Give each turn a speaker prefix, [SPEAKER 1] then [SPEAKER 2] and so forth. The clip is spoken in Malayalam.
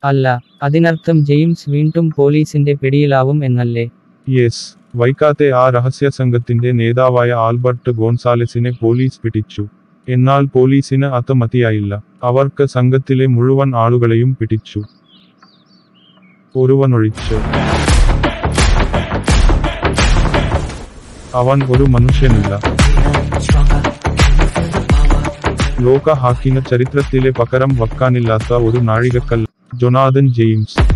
[SPEAKER 1] അല്ല അതിനർത്ഥം ജെയിംസ് വീണ്ടും പോലീസിന്റെ പിടിയിലാവും എന്നല്ലേ
[SPEAKER 2] യെസ് വൈകാത്തെ ആ രഹസ്യ സംഘത്തിന്റെ നേതാവായ ആൽബർട്ട് ഗോൺസാലസിനെ പോലീസ് പിടിച്ചു എന്നാൽ പോലീസിന് അത് മതിയായില്ല അവർക്ക് സംഘത്തിലെ മുഴുവൻ ആളുകളെയും പിടിച്ചു ഒരുവനൊഴിച്ച് അവൻ ഒരു മനുഷ്യനില്ല ലോക ഹാക്കിന് ചരിത്രത്തിലെ പകരം വക്കാനില്ലാത്ത ഒരു നാഴികക്കല്ല് ജൊനാഥൻ ജെയിംസ്